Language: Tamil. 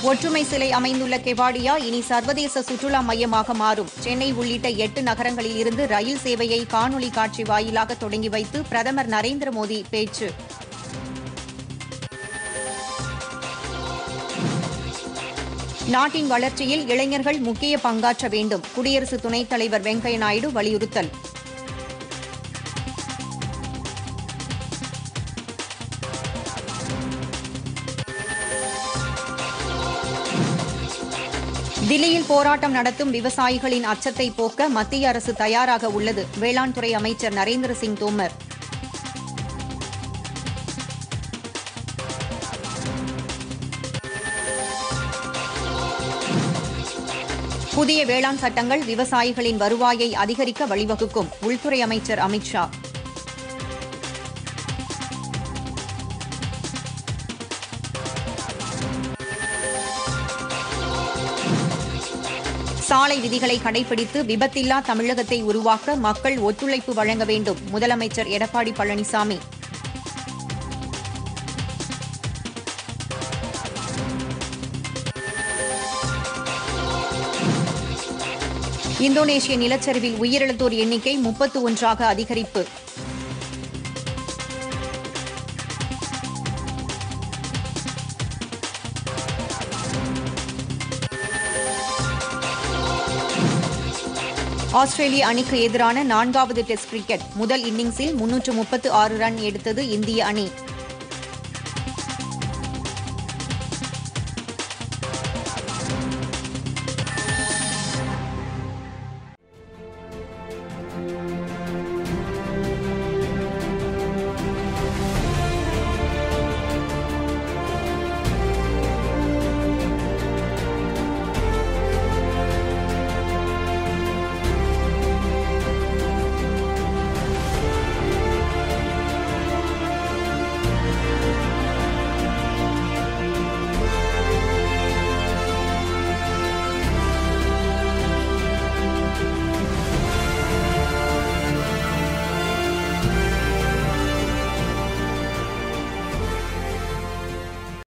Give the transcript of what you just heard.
ஒற்றுமை சிலை அமைந்துள்ள கெவாடியா இனி சர்வதேச சுற்றுலா மையமாக மாறும் சென்னை உள்ளிட்ட எட்டு நகரங்களில் இருந்து ரயில் சேவையை காணொலி காட்சி வாயிலாக தொடங்கி வைத்து பிரதமர் நரேந்திர மோடி பேச்சு நாட்டின் வளர்ச்சியில் இளைஞர்கள் முக்கிய பங்காற்ற வேண்டும் குடியரசு துணைத் தலைவர் வெங்கையா நாயுடு வலியுறுத்தல் தில்லியில் போராட்டம் நடத்தும் விவசாயிகளின் அச்சத்தை போக்க மத்திய அரசு தயாராக உள்ளது வேளாண் துறை அமைச்சர் நரேந்திர சிங் தோமர் புதிய வேளாண் சட்டங்கள் விவசாயிகளின் வருவாயை அதிகரிக்க வழிவகுக்கும் உள்துறை அமைச்சர் அமித் ஷா சாலை விதிகளை கடைபிடித்து விபத்தில்லா தமிழகத்தை உருவாக்க மக்கள் ஒத்துழைப்பு வழங்க வேண்டும் முதலமைச்சர் எடப்பாடி பழனிசாமி இந்தோனேஷிய நிலச்சரிவில் உயிரிழந்தோர் எண்ணிக்கை முப்பத்து ஒன்றாக அதிகரிப்பு ஆஸ்திரேலிய அணிக்கு எதிரான நான்காவது டெஸ்ட் கிரிக்கெட் முதல் இன்னிங்ஸில் முன்னூற்று முப்பத்து ஆறு ரன் எடுத்தது இந்திய அணி